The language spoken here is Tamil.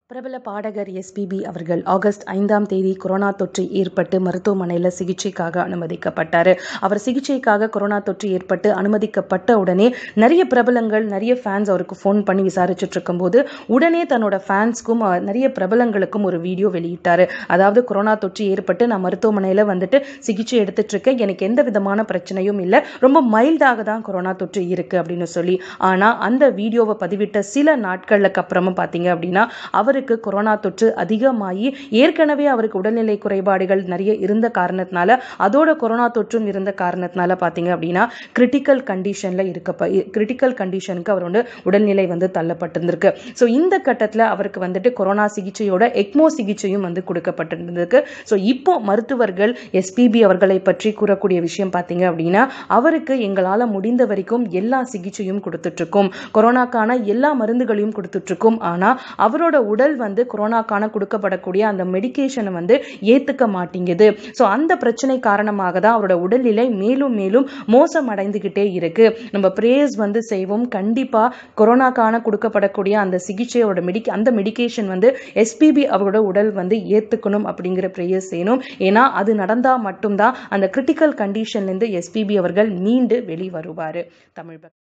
பிரபல பாடகர் எஸ்பிபி அவர்கள் ஆகஸ்ட் ஐந்தாம் தேதி கொரோனா தொற்று ஏற்பட்டு மருத்துவமனையில் சிகிச்சைக்காக அனுமதிக்கப்பட்டார் அவர் சிகிச்சைக்காக கொரோனா தொற்று ஏற்பட்டு அனுமதிக்கப்பட்ட உடனே நிறைய பிரபலங்கள் நிறைய ஃபேன்ஸ் அவருக்கு ஃபோன் பண்ணி விசாரிச்சுட்டு இருக்கும்போது உடனே தன்னோட ஃபேன்ஸ்க்கும் நிறைய பிரபலங்களுக்கும் ஒரு வீடியோ வெளியிட்டார் அதாவது கொரோனா தொற்று ஏற்பட்டு நான் மருத்துவமனையில் வந்துட்டு சிகிச்சை எடுத்துட்டு இருக்கேன் எனக்கு எந்த விதமான பிரச்சனையும் இல்லை ரொம்ப மைல்டாக தான் கொரோனா தொற்று இருக்கு அப்படின்னு சொல்லி ஆனால் அந்த வீடியோவை பதிவிட்ட சில நாட்களுக்கு அப்புறமா பார்த்தீங்க அப்படின்னா அவருக்கு கொரோனா தொற்று அதிகமாகி ஏற்கனவே அவருக்கு உடல்நிலை குறைபாடுகள் நிறைய இருந்த காரணத்தினால அதோட கொரோனா தொற்றும் இருந்த காரணத்தினால பார்த்தீங்க அப்படின்னா கிரிட்டிக்கல் கண்டிஷனில் இருக்க கிரிட்டிக்கல் கண்டிஷனுக்கு அவர் வந்து உடல்நிலை வந்து தள்ளப்பட்டிருந்திருக்கு ஸோ இந்த கட்டத்தில் அவருக்கு வந்துட்டு கொரோனா சிகிச்சையோட எக்மோ சிகிச்சையும் வந்து கொடுக்கப்பட்டிருந்திருக்கு ஸோ இப்போ மருத்துவர்கள் எஸ்பிபி அவர்களை பற்றி கூறக்கூடிய விஷயம் பார்த்தீங்க அப்படின்னா அவருக்கு எங்களால் முடிந்த வரைக்கும் எல்லா சிகிச்சையும் கொடுத்துட்ருக்கோம் கொரோனாக்கான எல்லா மருந்துகளையும் கொடுத்துட்ருக்கோம் ஆனால் அவரோட உடல் வந்து கொரோனாக்கான கொடுக்கப்படக்கூடிய அந்த மெடிகேஷனை வந்து ஏற்றுக்க மாட்டேங்குது ஸோ அந்த பிரச்சனை காரணமாக தான் அவரோட உடல்நிலை மேலும் மேலும் மோசம் அடைந்துக்கிட்டே இருக்கு நம்ம ப்ரேயர்ஸ் வந்து செய்வோம் கண்டிப்பாக கொரோனாக்கான கொடுக்கப்படக்கூடிய அந்த சிகிச்சையோட மெடிக் அந்த மெடிகேஷன் வந்து எஸ்பிபி அவரோட உடல் வந்து ஏற்றுக்கணும் அப்படிங்கிற ப்ரேயர்ஸ் செய்யணும் ஏன்னா அது நடந்தால் மட்டும்தான் அந்த கிரிட்டிக்கல் கண்டிஷன்லேருந்து எஸ்பிபி அவர்கள் மீண்டு வெளிவருவார் தமிழ்